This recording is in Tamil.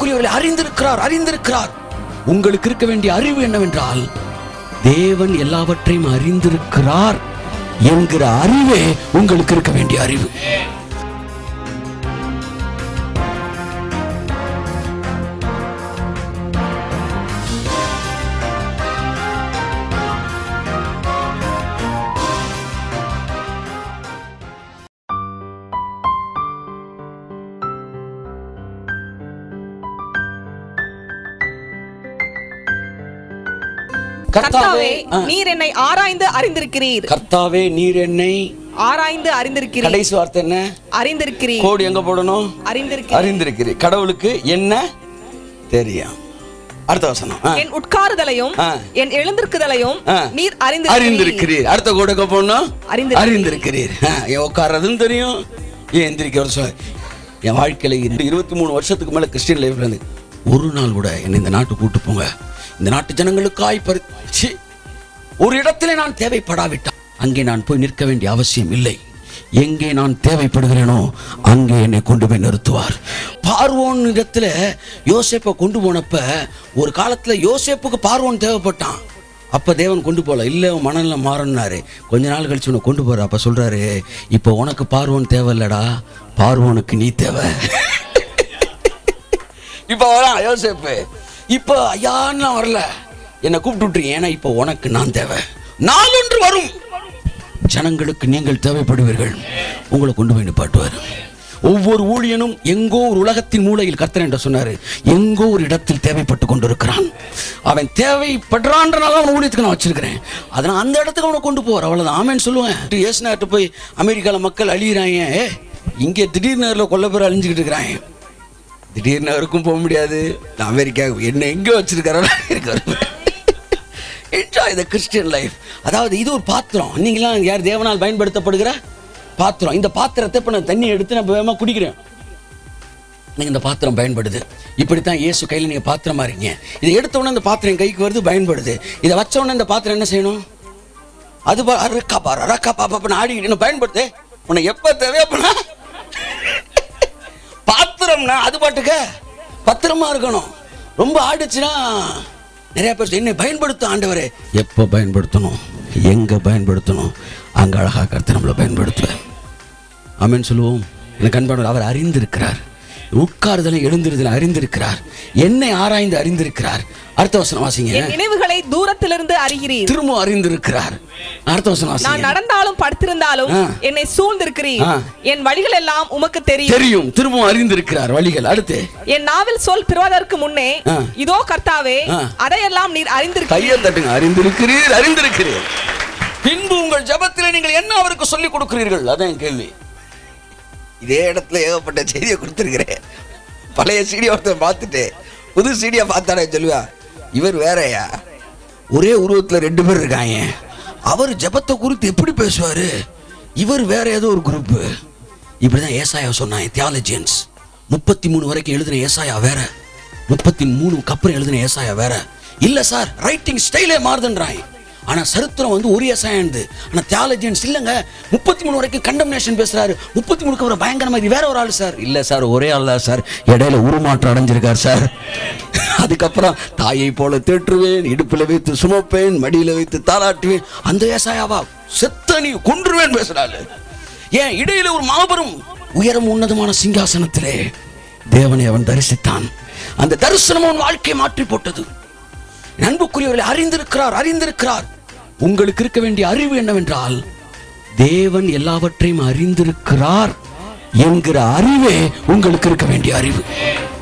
அன்புக்குரியவர்களை அறிந்திருக்கிறார் அறிந்திருக்கிறார் உங்களுக்கு இருக்க வேண்டிய அறிவு என்னவென்றால் தேவன் எல்லாவற்றையும் அறிந்திருக்கிறார் என்கிற அறிவே உங்களுக்கு இருக்க வேண்டிய அறிவு கர்த்தாவே ஆ. நீர் என்னை ஆராய்ந்து அறிந்திருக்கிறீர் கர்த்தாவே நீர் என்னை ஆராய்ந்து அறிந்திருக்கிறீர் கடைசி வார்த்தை என்ன அறிந்திருக்கிறீர் கோடு எங்க போடணும் அறிந்திருக்கிறீர் அறிந்திருக்கிறீர் கடவுளுக்கு என்ன தெரியும் அடுத்த வசனம் ஆ. என் உட்காருதலையும் ஆ. என் எழுந்திருக்குதலையும் ஆ. நீர் அறிந்திருக்கிறீர் அறிந்திருக்கிறீர் அடுத்த கோடு எங்க போடணும் அறிந்திருக்கிறீர். அறிந்திருக்கிறீர் ஆ, என் உட்கார்றதும் தெரியும் ஏன் எந்திரிக்கிறது சொல் என் வாழ்க்கையில இந்த இருபத்தி மூணு வருஷத்துக்கு மேல கிறிஸ்டியன் லைஃப்ல இருந்து ஒரு நாள் கூட என்னை இந்த நாட்டுக்கு கூட்டு போங்க இந்த நாட்டு ஜனங்களுக்காய் பரி ச்சீ, ஒரு இடத்திலே நான் தேவைப்படாவிட்டால் அங்கே நான் போய் நிற்க வேண்டிய அவசியம் இல்லை எங்கே நான் தேவைப்படுகிறேனோ அங்கே என்னை கொண்டு போய் நிறுத்துவார் பார்வோன் இடத்துல யோசேப்பை கொண்டு போனப்ப ஒரு காலத்துல யோசேப்புக்கு பார்வோன் தேவைப்பட்டான் அப்ப தேவன் கொண்டு போகல இல்லை உன் மனநிலை மாறணுனாரு கொஞ்ச நாள் கழிச்சு உன்னை கொண்டு போற அப்ப சொல்றாரு இப்போ உனக்கு பார்வோன் தேவையில்லடா பார்வோனுக்கு நீ தேவை இப்போ வரான் யோசேப்பு இப்போ ஐயான்னு நான் வரல என்னை கூப்பிட்டு விட்டுருங்க ஏன்னா இப்போ உனக்கு நான் தேவை நாள் ஒன்று வரும் ஜனங்களுக்கு நீங்கள் தேவைப்படுவீர்கள் உங்களை கொண்டு போய் நிப்பாட்டுவார் ஒவ்வொரு ஊழியனும் எங்கோ ஒரு உலகத்தின் மூலையில் கர்த்தர் என்று சொன்னாரு எங்கோ ஒரு இடத்தில் தேவைப்பட்டு கொண்டிருக்கிறான் அவன் தேவைப்படுறான்றனால அவன் ஊழியத்துக்கு நான் வச்சிருக்கிறேன் அதனால் அந்த இடத்துக்கு அவனை கொண்டு போவார் அவ்வளோதான் ஆமேன்னு சொல்லுவேன் ஏசுநாட்டு போய் அமெரிக்காவில் மக்கள் அழியிறாங்க ஏ இங்கே திடீர் நேரில் கொல்ல பேர் அழிஞ்சுக்கிட்டு இருக்கிறாங்க திடீர்னு அவருக்கும் போக முடியாது நான் அமெரிக்கா என்ன எங்கே வச்சிருக்காரோ என்ஜாய் த கிறிஸ்டியன் லைஃப் அதாவது இது ஒரு பாத்திரம் நீங்களாம் யார் தேவனால் பயன்படுத்தப்படுகிற பாத்திரம் இந்த பாத்திரத்தை இப்போ நான் தண்ணி எடுத்து நான் வேகமாக குடிக்கிறேன் நீங்கள் இந்த பாத்திரம் பயன்படுது இப்படித்தான் இயேசு கையில் நீங்கள் பாத்திரமா இருக்கீங்க இதை எடுத்த உடனே இந்த பாத்திரம் என் கைக்கு வருது பயன்படுது இதை வச்ச உடனே இந்த பாத்திரம் என்ன செய்யணும் அது பா ரக்கா பாரு ரக்கா பாப்பா ஆடிக்கிட்டு நான் பயன்படுத்து உன்னை எப்போ தேவையப்பனா பாத்திரம்னா அது பாட்டுக்க பத்திரமா இருக்கணும் ரொம்ப ஆடுச்சுன்னா நிறைய பேர் என்னை பயன்படுத்த ஆண்டவரே எப்போ பயன்படுத்தணும் எங்க பயன்படுத்தணும் அங்க அழகா கருத்து நம்மளை பயன்படுத்துவேன் ஆமென் சொல்லுவோம் எனக்கு அன்பானவர் அவர் அறிந்திருக்கிறார் உட்காருதலை எழுந்திருதலை அறிந்திருக்கிறார் என்னை ஆராய்ந்து அறிந்திருக்கிறார் அடுத்த வசனம் வாசிங்க என் நினைவுகளை தூரத்திலிருந்து அறிகிறீர் திரும்ப அறிந்திருக்கிறார் அடுத்த வசனம் நான் வாசிங்க நடந்தாலும் படுத்திருந்தாலும் ஆ. என்னை சூழ்ந்திருக்கிறீர் ஆ. என் வழிகள் எல்லாம் உமக்கு தெரியும் தெரியும் திரும்பவும் அறிந்திருக்கிறார் வழிகள் அடுத்து என் நாவில் சொல் பிறவதற்கு முன்னே ஆ. இதோ கர்த்தாவே ஆ. அதையெல்லாம் நீர் அறிந்திருக்கிறீர் கையை தட்டுங்க அறிந்திருக்கிறீர் அறிந்திருக்கிறீர் பின்பு உங்கள் ஜபத்தில் நீங்கள் என்ன அவருக்கு சொல்லிக் கொடுக்கிறீர்கள் அதான் என் கேள்வி இதே இடத்துல ஏகப்பட்ட செய்தியை கொடுத்துருக்கிறேன் பழைய சீடியை ஒருத்தன் பார்த்துட்டு புது சீடியை பார்த்தானே சொல்லுவா இவர் வேறயா ஒரே உருவத்தில் ரெண்டு பேர் இருக்காங்க அவர் ஜபத்தை குறித்து எப்படி பேசுவார் இவர் வேற ஏதோ ஒரு குரூப்பு இப்படிதான் ஏசாயா சொன்னாங்க தியாலஜியன்ஸ் முப்பத்தி மூணு வரைக்கும் எழுதின ஏசாயா வேற முப்பத்தி மூணுக்கு அப்புறம் எழுதின ஏசாயா வேற இல்ல சார் ரைட்டிங் ஸ்டைலே மாறுதுன்றாங்க ஆனா சரித்திரம் வந்து ஒரு ஏசாயன்து ஆனா தியாலஜியன்ஸ் இல்லைங்க முப்பத்தி மூணு வரைக்கும் கண்டம்னேஷன் பேசுறாரு முப்பத்தி மூணுக்கு அப்புறம் பயங்கரமா இது வேற ஒரு ஆள் சார் இல்ல சார் ஒரே ஆள் தான் சார் இடையில உருமாற்றம் அடைஞ்சிருக்கார் சார் அதுக்கப்புறம் தாயை போல தேற்றுவேன் இடுப்புல வைத்து சுமப்பேன் மடியில வைத்து தாளாட்டுவேன் அந்த ஏசாயாவா செத்த நீ கொன்றுவேன் பேசுறாரு ஏன் இடையில ஒரு மாபெரும் உயரம் உன்னதமான சிங்காசனத்திலே தேவனை அவன் தரிசித்தான் அந்த தரிசனம் அவன் வாழ்க்கையை மாற்றி போட்டது அன்புக்குரியவர்களை அறிந்திருக்கிறார் அறிந்திருக்கிறார் உங்களுக்கு இருக்க வேண்டிய அறிவு என்னவென்றால் தேவன் எல்லாவற்றையும் அறிந்திருக்கிறார் என்கிற அறிவே உங்களுக்கு இருக்க வேண்டிய அறிவு